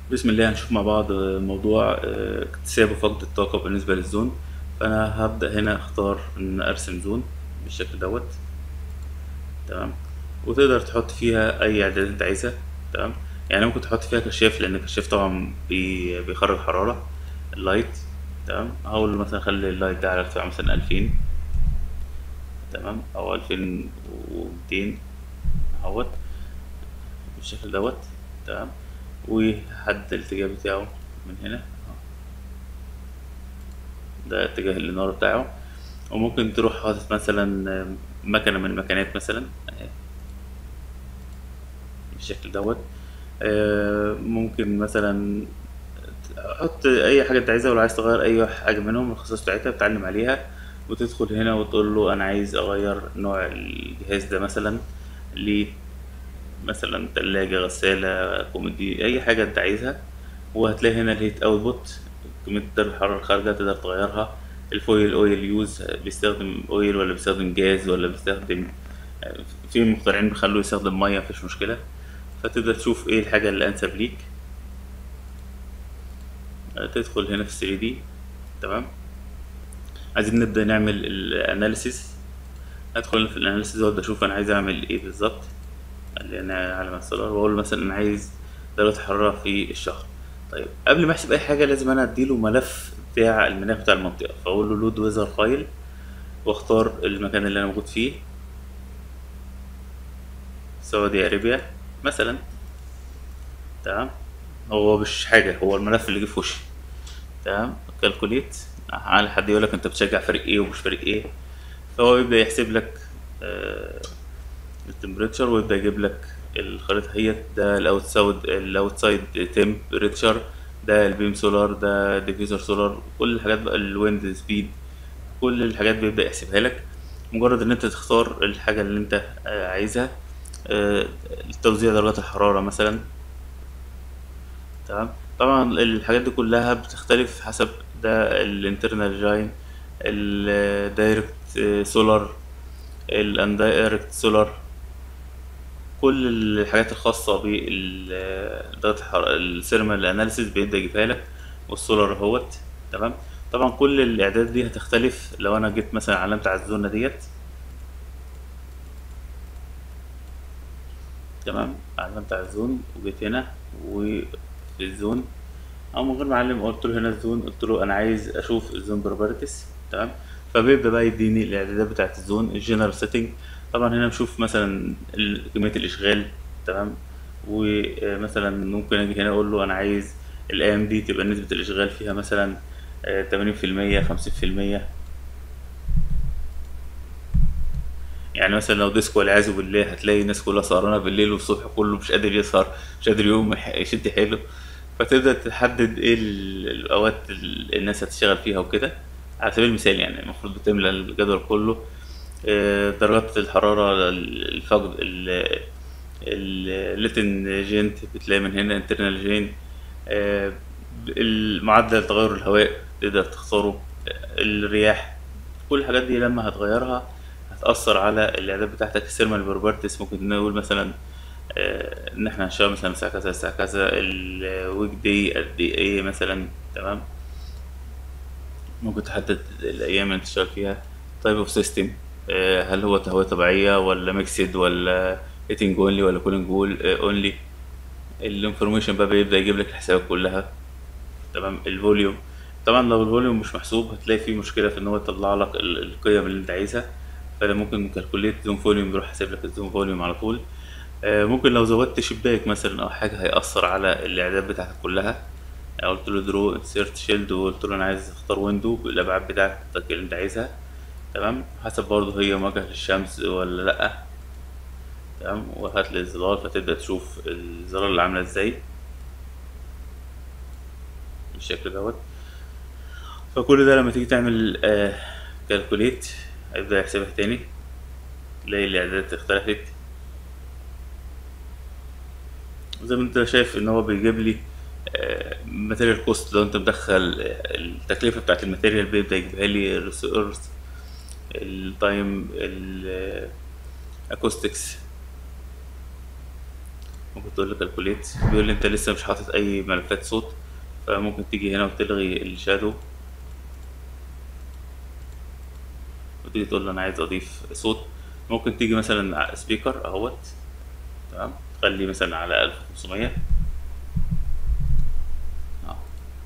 بسم الله هنشوف مع بعض موضوع آه، اكتساب وفقد الطاقة بالنسبة للزون فأنا هبدأ هنا أختار إن أرسم زون بالشكل دوت تمام وتقدر تحط فيها أي إعدادات أنت عايزها تمام يعني ممكن تحط فيها كشاف لأن الكشاف طبعا بي- بيخرج حرارة اللايت تمام هقول له مثلا خلي اللايت ده على ارتفاع مثلا ألفين تمام أو ألفين وميتين اهوت بالشكل دوت تمام وحد الاتجاه بتاعه من هنا أهو. ده اتجاه الإنارة بتاعه وممكن تروح حاطط مثلا مكنة من المكنات مثلا أهي بالشكل دوت آه، ممكن مثلا حط أي حاجة أنت عايزها ولو عايز تغير أي حاجة منهم الخصائص بتاعتها بتعلم عليها وتدخل هنا وتقول له أنا عايز أغير نوع الجهاز ده مثلا ل مثلا تلاجة غسالة كوميدي أي حاجة أنت عايزها وهتلاقي هنا الهيت أوتبوت كمية درجة الحرارة الخارجة تقدر تغيرها الفويل أويل يوز بيستخدم أويل ولا بيستخدم جاز ولا بيستخدم في مخترعين بيخلوه يستخدم مية مفيش مشكلة فتقدر تشوف ايه الحاجة اللي أنسب ليك تدخل هنا في 3 دي تمام عايزين نبدأ نعمل الأناليسيس أدخل في الأناليسيس وأبدأ أشوف أنا عايز أعمل ايه بالظبط اللي أنا على السولار وأقول له مثلا أنا عايز درجة حرارة في الشهر طيب قبل ما أحسب أي حاجة لازم أنا أديله ملف بتاع المناخ بتاع المنطقة فأقول له لود ويزر فايل واختار المكان اللي أنا موجود فيه سعودي أرابيا مثلا تمام هو مش حاجة هو الملف اللي جه في وشي تمام كالكوليت على حد يقول لك انت بتشجع فريق ايه ومش فريق ايه فهو يبدأ يحسب لك التمبريتشر ويبدأ يجيب لك الخريطة هي ده الاوتسايد الاوتسايد تمبريتشر ده البيم سولار ده ديفيزر سولار كل الحاجات بقى الويند سبيد كل الحاجات بيبدأ يحسبها لك مجرد ان انت تختار الحاجة اللي انت آه، عايزها آه، توزيع درجات الحرارة مثلا تمام طبعا الحاجات دي كلها بتختلف حسب ده الانترنال جاين الدايركت سولار الاندايركت سولار كل الحاجات الخاصة بدرجة الحرارة الثيرمال اناليسيس بيبدأ يجيبها لك والسولار اهوت تمام طبعا كل الاعداد دي هتختلف لو انا جيت مثلا علمت على الزونة ديت تمام علمت على الزون وجيت هنا وفي الزون او من غير ما اعلم قلت له هنا الزون قلت له انا عايز اشوف الزون بروبرتيز تمام فبيبدا بقى يديني الاعدادات بتاعه الزون الجنرال سيتنج طبعا هنا نشوف مثلا ال- كميه الاشغال تمام ومثلا ممكن اجي هنا اقول له انا عايز الايام دي تبقى نسبه الاشغال فيها مثلا تمانين في المية خمسين في المية يعني مثلا لو ديسكو والعياذ بالله هتلاقي الناس كلها سهرانه بالليل والصبح كله مش قادر يسهر مش قادر يقوم يح- يشد حيله فتبدا تحدد ايه ال- الاوقات ال- الناس هتشتغل فيها وكده على سبيل المثال يعني المفروض بتملى الجدول كله آه، درجات الحراره ال- الفقد الليتن جينت بتلاقي من هنا انترنال جين المعدل تغير الهواء تقدر تختاره آه، الرياح كل الحاجات دي لما هتغيرها هتأثر على الإعداد بتاعتك الثيرمال بروبرتيز ممكن نقول مثلا آه، إن إحنا هنشتغل مثلا الساعة كذا الساعة كذا الويك داي قد إيه مثلا تمام ممكن تحدد الأيام اللي تشتغل فيها تايب اوف سيستم هل هو تهوية طبيعية ولا ميكسد ولا هيتنج اونلي ولا كولينج اونلي الانفورميشن بقى بيبدأ يجيب لك الحسابات كلها تمام الفوليوم طبعا لو الفوليوم مش محسوب هتلاقي فيه مشكلة في ان هو يطلع لك ال- القيم اللي انت عايزها فانا ممكن كالكوليت زوم فوليوم يروح حاسب لك الزوم فوليوم على طول آه، ممكن لو زودت شباك مثلا او حاجة هيأثر على الاعداد بتاعتك كلها يعني قلت له درو انسيرت شيلد وقلت له انا عايز اختار ويندو بالابعاد بتاعتك اللي انت عايزها تمام حسب برضه هي مواجهة للشمس ولا لأ تمام وهات لي الظلال فتبدأ تشوف الظلال اللي عاملة ازاي بالشكل دوت فكل ده لما تيجي تعمل كالكوليت هيبدأ يحسبها تاني تلاقي الإعدادات اختلفت زي ما انت شايف ان هو بيجيب لي ماتيريال كوست لو انت مدخل آه، التكلفة بتاعت الماتيريال بيبدأ يجيبها لي الريسورس التايم الاكوستكس ممكن تقول له كالكوليت بيقول لي انت لسه مش حاطط اي ملفات صوت فممكن تيجي هنا وتلغي الشادو وتيجي تقول له انا عايز اضيف صوت ممكن تيجي مثلا سبيكر اهوت تمام تخلي مثلا على 1500 اه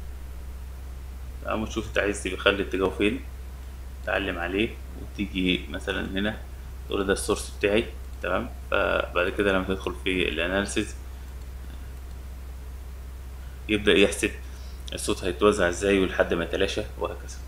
تمام وتشوف انت عايز تخلي اتجاهه فين تعلم عليه وتيجي مثلا هنا تقول له ده السورس بتاعي تمام فبعد كده لما تدخل في الاناليسيز يبدأ يحسب الصوت هيتوزع ازاي ولحد ما يتلاشى وهكذا